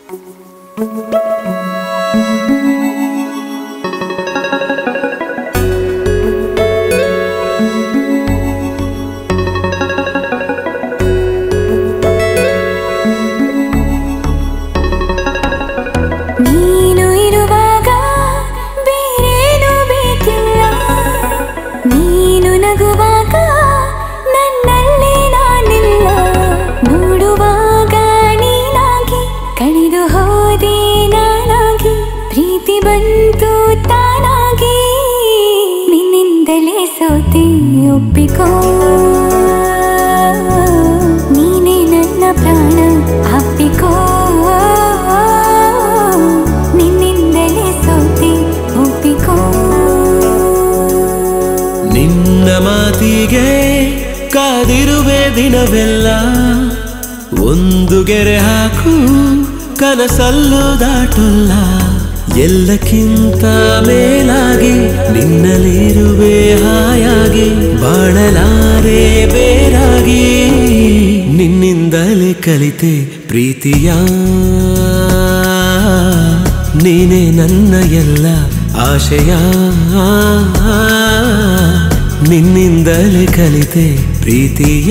ನೀನು ಇರುವಾಗ ಬೇರೇನು ಬೇಕಿಲ್ಲ ನೀನು ನಗುವಾಗ ನನ್ನಲ್ಲಿ ನಾನಿಲ್ಲ ನೋಡುವಾಗ ನೀನಾಗಿ ಕಳೆದು ಹೋದೆ ನಾನಾಗಿ ಪ್ರೀತಿ ಬಂತು ತಾನಾಗಿ ನಿನ್ನಿಂದಲೇ ಸೋತೆ ಒಪ್ಪಿಕೋ ನೀನೇ ನನ್ನ ಪ್ರಾಣ ಅಪ್ಪಿಕೋ ನಿನ್ನಿಂದಲೇ ಸೋತೆ ಒಪ್ಪಿಕೋ ನಿನ್ನ ಮಾತಿಗೆ ಕಾದಿರುವೆ ದಿನವೆಲ್ಲ ಒಂದು ಗೆರೆ ಹಾಕು ಕನಸಲ್ಲೂ ದಾಟಲ್ಲ ಎಲ್ಲಕ್ಕಿಂತ ಮೇಲಾಗಿ ನಿನ್ನಲ್ಲಿರುವೆ ಹಾಯಾಗಿ ಬಾಳಲಾರೆ ಬೇರಾಗಿ ನಿನ್ನಿಂದಲೇ ಕಲಿತೆ ಪ್ರೀತಿಯ ನೀನೇ ನನ್ನ ಎಲ್ಲ ಆಶಯ ನಿನ್ನಿಂದಲೇ ಕಲಿತೆ ಪ್ರೀತಿಯ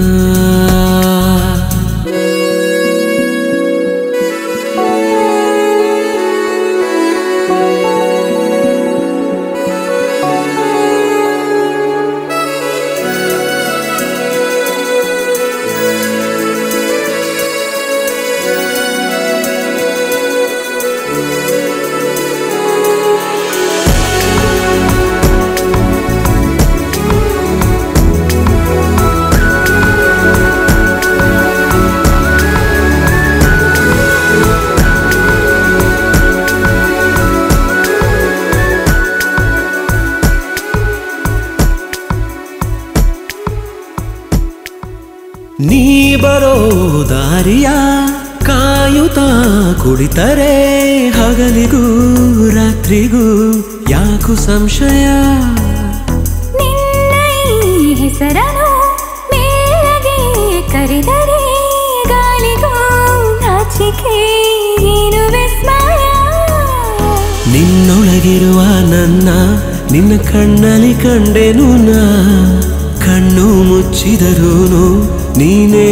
ನೀ ಬರೋ ದಾರಿಯ ಕಾಯುತ್ತಾ ಕುಳಿತರೆ ಹಗಲಿಗೂ ರಾತ್ರಿಗೂ ಯಾಕು ಸಂಶಯ ನಿನ್ನ ಈ ಹೆಸರನು ಮೇಲಗೆ ಕರೆದರೆ ಗಾಳಿಗೂ ನಾಚಿಕೆ ಏನು ವಿಸ್ಮಯ ನಿನ್ನೊಳಗಿರುವ ನನ್ನ ನಿನ್ನ ಕಣ್ಣಲ್ಲಿ ಕಂಡೆನು ನಾ ಕಣ್ಣು ಮುಚ್ಚಿದರೂನು ನೀನೇ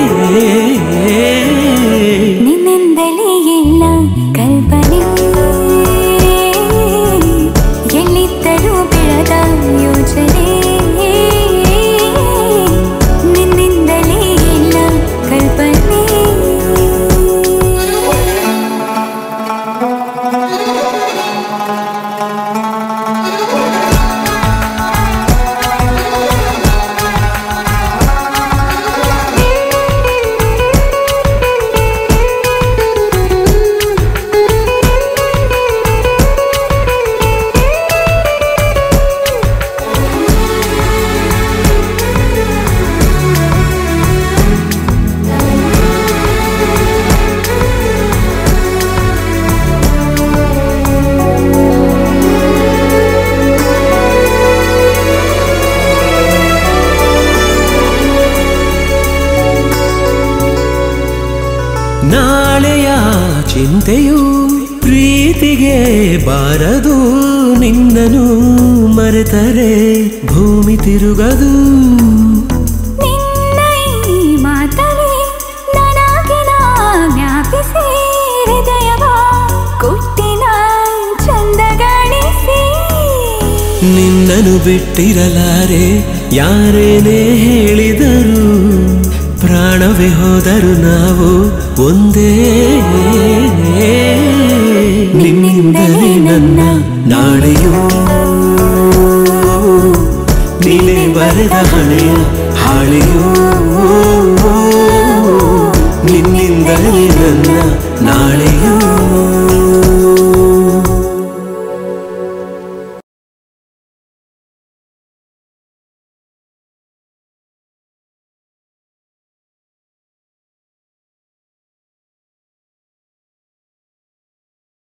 ನಿನ್ನಿಂದಲೇ ಎಲ್ಲ ಕಲ್ಪನೆ ಎಲ್ಲಿದ್ದರೂ ಬೆಳೆದ ಯೋಚನೆ ನಿನ್ನಿಂದಲೇ ಎಲ್ಲ ಕಲ್ಪನೆ ನಾಳೆಯ ಚಿಂತೆಯು ಪ್ರೀತಿಗೆ ಬಾರದು ನಿನ್ನನು ಮರೆತರೆ ಭೂಮಿ ತಿರುಗದು ನಿನ್ನ ಈ ಮಾತಲ್ಲಿ ನನಗಿನ ಜ್ಞಾಪಿಸಿ ಹೃದಯವ ಕುಟ್ಟಿನ ಚಂದಗಾಣಿಸಿ ನಿನ್ನನು ಬಿಟ್ಟಿರಲಾರೆ ಯಾರೇನೇ ಹೇಳಿದರು ಪ್ರಾಣವೇ ಹೋದರು ನಾವು ಒಂದೇ ನಿನ್ನಿಂದಲೇ ನನ್ನ ನಾಳೆಯೂ ನೀನೇ ಬರೆದ ಹಳೆಯ ಹಾಳೆಯೂ ನಿನ್ನಿಂದಲೇ ನನ್ನ ನಾಳೆಯೂ